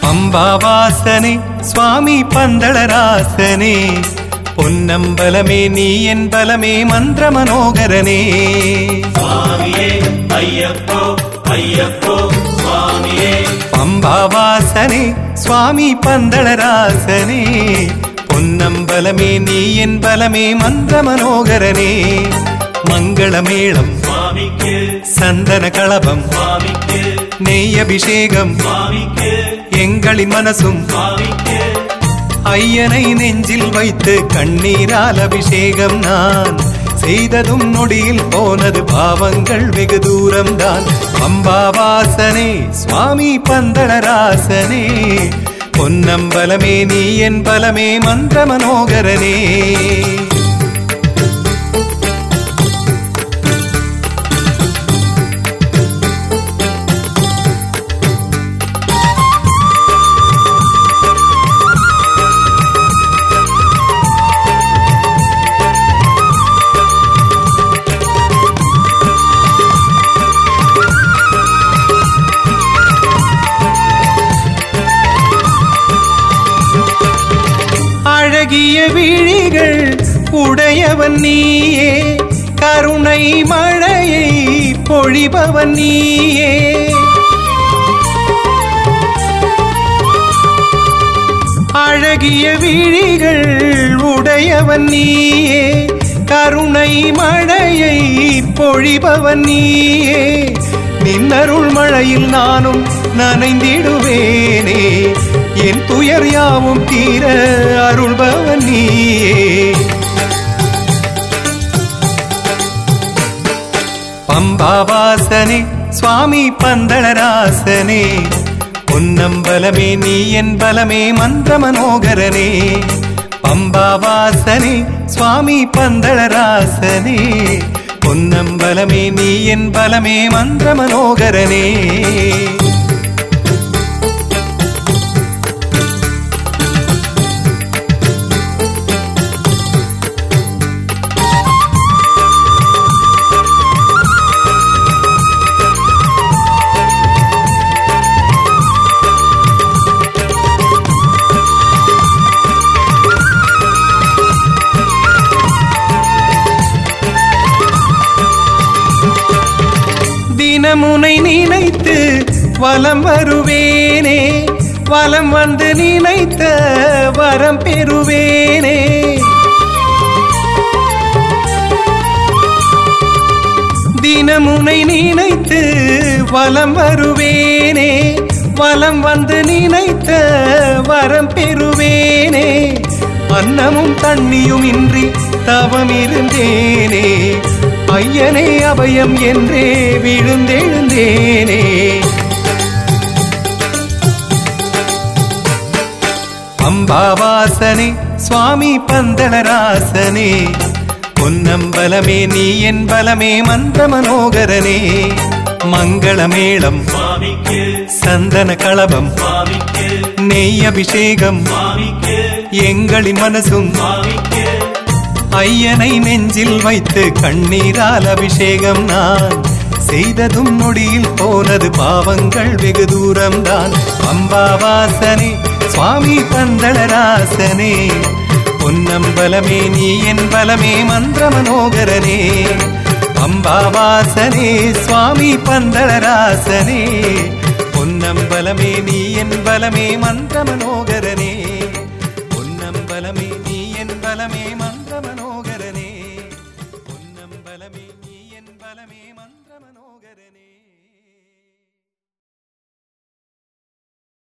പമ്പാവാസനെ സ്വാമി പന്തളരാസനെ പൊന്നമ്പലമേ നീ എൻ ബലമേ മന്ത്രമനോഹരനേ சுவாமியே ஐயப்போ ஐயப்போ சுவாமியே പമ്പാവാസനെ സ്വാമി പന്തളരാസനെ പൊന്നമ്പലമേ നീ എൻ ബലമേ മന്ത്രമനോഹരനേ മംഗളമേളം சுவாமிக்கு சந்தன களபம் சுவாமிக்கு நெய்யபிஷேகம் சுவாமிக்கு எங்களின் மனசும் சுவாமிக்கு ஐயனை நெஞ்சில் வைத்து கண்ணீரால் அபிஷேகம் நான் செய்ததும் நொடியில் போனது பாவங்கள் வெகு தூரம்தான் அம்பாவாசனே சுவாமி பந்தளராசனே பொன்னம்பலமே நீ என் பலமே மந்திர மனோகரனே அழகிய விழிகள் உடையவன் நீயே கருணை மழையை பொழிபவன் நீயே அழகிய விழிகள் உடையவன் நீயே கருணை மழையை பொழிபவன் நீயே நின்னருள் மழையில் நானும் நனைந்திடுவேனே என் துயர் யாவும் தீர அருள்பவன் நீயே பம்பாவாசனே சுவாமி பந்தளராசனே பொன்னம்பலமே நீ என் பலமே மந்திர மனோகரனே பம்பாவாசனே சுவாமி பந்தளராசனே பொன்னம்பலமே நீ என் பலமே மந்திர மனோகரனே தினமுனை நினைத்து வலம் வருவேனே வலம் வந்து நினைத்த வரம் பெறுவேனே தினமுனை நினைத்து வலம் வருவேனே வலம் வந்து நினைத்த வரம் பெறுவேனே அன்னமும் தண்ணியும் இன்றி தவம் இருந்தேனே ஐயனே அபயம் என்றே விழுந்தெழுந்தேனே அம்பாவாசனே சுவாமி பந்தளராசனே பொன்னம்பலமே நீ என் பலமே மந்திர மனோகரனே மங்களமேளம் சுவாமிக்கு சந்தன களபம் சுவாமிக்கு நெய் அபிஷேகம் சுவாமிக்கு எங்களின் மனசும் சுவாமிக்கு ஐயனை நெஞ்சில் வைத்து கண்ணீரால் அபிஷேகம் நான் செய்ததும் நொடியில் போனது பாவங்கள் வெகு தூரம்தான் அம்பாவாசனே சுவாமி பந்தளராசனே பொன்னம்பலமே நீ என் பலமே மந்திர மனோகரனே அம்பாவாசனே சுவாமி பந்தளராசனே பொன்னம்பலமே நீ என் பலமே மந்திர மனோகரனே